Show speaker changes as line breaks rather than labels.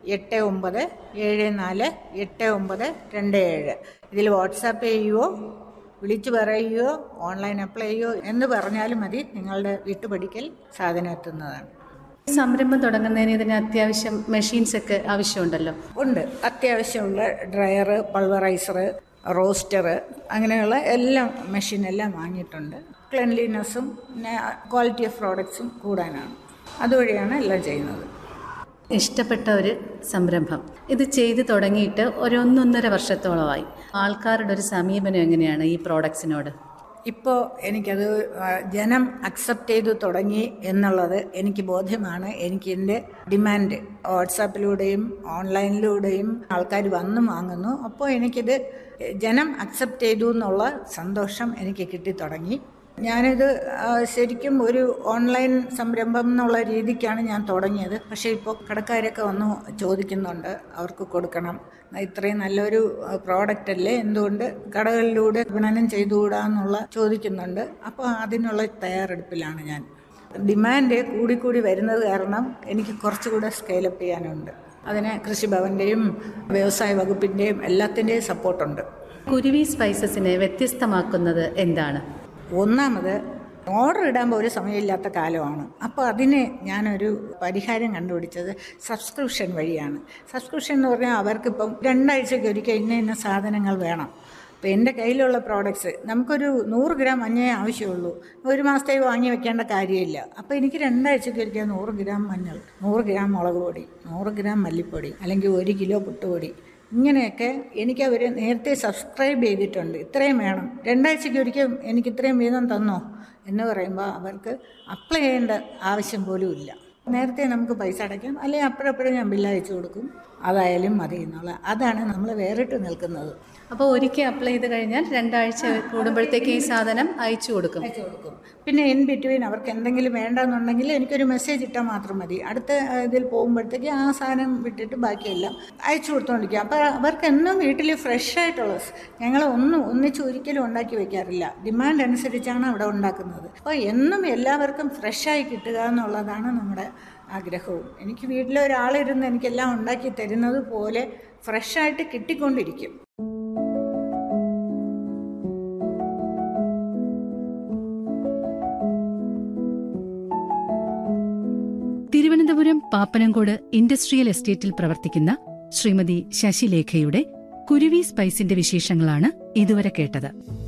എട്ട് ഒമ്പത് ഏഴ് നാല് എട്ട് ഒമ്പത് രണ്ട് ഏഴ് ഇതിൽ വാട്സാപ്പ് ചെയ്യുകയോ വിളിച്ചു പറയുകയോ ഓൺലൈൻ അപ്ലൈ ചെയ്യുകയോ എന്ന് പറഞ്ഞാലും മതി നിങ്ങളുടെ വീട്ടുപടിക്കൽ സാധനം എത്തുന്നതാണ്
സംരംഭം തുടങ്ങുന്നതിന് ഇതിന് അത്യാവശ്യം മെഷീൻസ് ഒക്കെ ആവശ്യമുണ്ടല്ലോ
ഉണ്ട് അത്യാവശ്യമുള്ള ഡ്രയർ പൾവറൈസർ റോസ്റ്റർ അങ്ങനെയുള്ള എല്ലാ മെഷീനെല്ലാം വാങ്ങിയിട്ടുണ്ട് ക്ലെൻലിനെസ്സും പിന്നെ ക്വാളിറ്റി ഓഫ് പ്രോഡക്ട്സും കൂടാനാണ് അതുവഴിയാണ് എല്ലാം ചെയ്യുന്നത്
ഇഷ്ടപ്പെട്ട ഒരു സംരംഭം ഇത് ചെയ്തു തുടങ്ങിയിട്ട് ഒരു ഒന്നൊന്നര വർഷത്തോളമായി ആൾക്കാരുടെ ഒരു സമീപനം എങ്ങനെയാണ് ഈ പ്രോഡക്ട്സിനോട്
ഇപ്പോൾ എനിക്കത് ആ, ജനം അക്സെപ്റ്റ് ചെയ്തു തുടങ്ങി എന്നുള്ളത് എനിക്ക് ബോധ്യമാണ് എനിക്ക് എൻ്റെ ഡിമാൻഡ് വാട്സാപ്പിലൂടെയും ഓൺലൈനിലൂടെയും ആൾക്കാർ വന്ന് വാങ്ങുന്നു അപ്പോൾ എനിക്കിത് ജനം അക്സെപ്റ്റ് ചെയ്തു എന്നുള്ള സന്തോഷം എനിക്ക് കിട്ടിത്തുടങ്ങി ഞാനിത് ആ, ശരിക്കും ഒരു ഓൺലൈൻ സംരംഭം എന്നുള്ള രീതിക്കാണ് ഞാൻ തുടങ്ങിയത് പക്ഷേ ഇപ്പോൾ കടക്കാരൊക്കെ വന്ന് ചോദിക്കുന്നുണ്ട് അവർക്ക് കൊടുക്കണം ഇത്രയും നല്ലൊരു പ്രോഡക്റ്റ് അല്ലേ എന്തുകൊണ്ട് കടകളിലൂടെ വിപണനം ചെയ്തുകൂടാന്നുള്ള ചോദിക്കുന്നുണ്ട് അപ്പോൾ അതിനുള്ള തയ്യാറെടുപ്പിലാണ് ഞാൻ ഡിമാൻഡ് കൂടിക്കൂടി വരുന്നത് കാരണം എനിക്ക് കുറച്ചുകൂടെ സ്കെയിലപ്പ് ചെയ്യാനുണ്ട് അതിന് കൃഷിഭവൻ്റെയും വ്യവസായ വകുപ്പിൻ്റെയും എല്ലാത്തിൻ്റെയും സപ്പോർട്ടുണ്ട്
കുരുവി സ്പൈസസിനെ വ്യത്യസ്തമാക്കുന്നത് എന്താണ്
ഒന്നാമത് ഓർഡർ ഇടാൻ ഒരു സമയമില്ലാത്ത കാലമാണ് അപ്പോൾ അതിന് ഞാനൊരു പരിഹാരം കണ്ടുപിടിച്ചത് സബ്സ്ക്രിപ്ഷൻ വഴിയാണ് സബ്സ്ക്രിപ്ഷൻ എന്ന് പറഞ്ഞാൽ അവർക്കിപ്പം രണ്ടാഴ്ചയ്ക്ക് ഒരിക്കൽ ഇന്ന ഇന്ന സാധനങ്ങൾ വേണം അപ്പോൾ എൻ്റെ കയ്യിലുള്ള പ്രോഡക്ട്സ് നമുക്കൊരു നൂറ് ഗ്രാം മഞ്ഞേ ആവശ്യമുള്ളൂ ഒരു മാസത്തേക്ക് വാങ്ങി വെക്കേണ്ട കാര്യമില്ല അപ്പോൾ എനിക്ക് രണ്ടാഴ്ചയ്ക്ക് ഒരിക്കൽ നൂറ് ഗ്രാം മഞ്ഞൾ നൂറ് ഗ്രാം മുളക് പൊടി നൂറ് ഗ്രാം മല്ലിപ്പൊടി അല്ലെങ്കിൽ ഒരു കിലോ പുട്ടുപൊടി ഇങ്ങനെയൊക്കെ എനിക്ക് അവർ നേരത്തെ സബ്സ്ക്രൈബ് ചെയ്തിട്ടുണ്ട് ഇത്രയും വേണം രണ്ടാഴ്ചയ്ക്ക് ഒരിക്കൽ എനിക്ക് ഇത്രയും വീതം തന്നോ എന്ന് പറയുമ്പോൾ അവർക്ക് അപ്ലൈ ചെയ്യേണ്ട ആവശ്യം പോലും ഇല്ല നേരത്തെ നമുക്ക് പൈസ അടയ്ക്കാം അല്ലെങ്കിൽ അപ്പോഴപ്പോഴും ഞാൻ ബില്ല് അയച്ചു കൊടുക്കും അതായാലും മതി എന്നുള്ള അതാണ് നമ്മൾ വേറിട്ട് നിൽക്കുന്നത്
അപ്പോൾ ഒരിക്കൽ അപ്ലൈ ചെയ്ത് കഴിഞ്ഞാൽ രണ്ടാഴ്ച കൂടുമ്പോഴത്തേക്ക് ഈ സാധനം അയച്ചു കൊടുക്കും
അയച്ചു കൊടുക്കും പിന്നെ ഇൻ ബിറ്റ്വീൻ അവർക്ക് എന്തെങ്കിലും വേണ്ടെന്നുണ്ടെങ്കിൽ എനിക്കൊരു മെസ്സേജ് ഇട്ടാൽ മാത്രം മതി അടുത്ത ഏഹ്, ഇതിൽ പോകുമ്പോഴത്തേക്ക് ആ സാധനം വിട്ടിട്ട് ബാക്കിയെല്ലാം അയച്ചു കൊടുത്തോണ്ടിരിക്കും അപ്പോൾ അവർക്ക് എന്നും വീട്ടിൽ ഫ്രഷ് ആയിട്ടുള്ള സ് ഞങ്ങൾ ഒന്നും ഒന്നിച്ച് ഒരിക്കലും ഉണ്ടാക്കി വെക്കാറില്ല ഡിമാൻഡ് അനുസരിച്ചാണ് അവിടെ ഉണ്ടാക്കുന്നത് അപ്പോൾ എന്നും എല്ലാവർക്കും ഫ്രഷായി കിട്ടുക എന്നുള്ളതാണ് നമ്മുടെ ആഗ്രഹവും എനിക്ക് വീട്ടിൽ ഒരാളിരുന്ന് എനിക്കെല്ലാം ഉണ്ടാക്കി തരുന്നത് പോലെ ഫ്രഷായിട്ട് കിട്ടിക്കൊണ്ടിരിക്കും
തിരുവനന്തപുരം പാപ്പനംകോട് ഇൻഡസ്ട്രിയൽ എസ്റ്റേറ്റിൽ പ്രവർത്തിക്കുന്ന ശ്രീമതി ശശിലേഖയുടെ കുരുവി സ്പൈസിന്റെ വിശേഷങ്ങളാണ് ഇതുവരെ കേട്ടത്